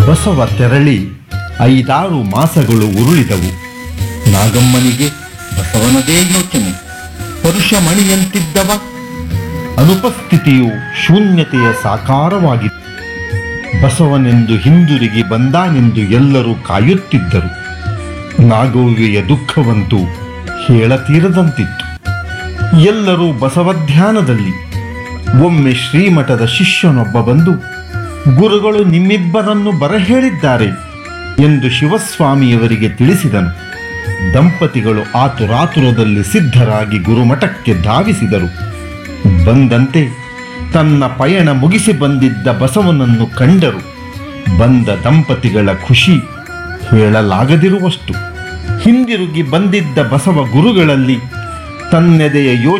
ಬಸವ ತೆರಳಿ ಐದಾರು ಮಾಸಗಳು ಉರುಳಿದವು ನಾಗಮ್ಮನಿಗೆ ಬಸವನದೇ ಯೋಚನೆ ಪರುಷಮಣಿಯಂತಿದ್ದವ ಅನುಪಸ್ಥಿತಿಯು ಶೂನ್ಯತೆಯ ಸಾಕಾರವಾಗಿತ್ತು ಬಸವನೆಂದು ಹಿಂದಿರುಗಿ ಬಂದಾನೆಂದು ಎಲ್ಲರೂ ಕಾಯುತ್ತಿದ್ದರು ನಾಗವ್ಯೆಯ ದುಃಖವಂತೂ ಹೇಳತೀರದಂತಿತ್ತು ಎಲ್ಲರೂ ಬಸವಧ್ಯಾನದಲ್ಲಿ ಒಮ್ಮೆ ಶ್ರೀಮಠದ ಶಿಷ್ಯನೊಬ್ಬ ಬಂದು ಗುರುಗಳು ನಿಮ್ಮಿಬ್ಬರನ್ನು ಬರಹೇಳಿದ್ದಾರೆ ಎಂದು ಶಿವಸ್ವಾಮಿಯವರಿಗೆ ತಿಳಿಸಿದನು ದಂಪತಿಗಳು ಆತುರಾತುರದಲ್ಲಿ ಸಿದ್ಧರಾಗಿ ಗುರುಮಠಕ್ಕೆ ಧಾವಿಸಿದರು ಬಂದಂತೆ ತನ್ನ ಪಯಣ ಮುಗಿಸಿ ಬಂದಿದ್ದ ಬಸವನನ್ನು ಕಂಡರು ಬಂದ ದಂಪತಿಗಳ ಖುಷಿ ಹೇಳಲಾಗದಿರುವಷ್ಟು ಹಿಂದಿರುಗಿ ಬಂದಿದ್ದ ಬಸವ ಗುರುಗಳಲ್ಲಿ ತನ್ನೆದೆಯ ಯೋಚನೆ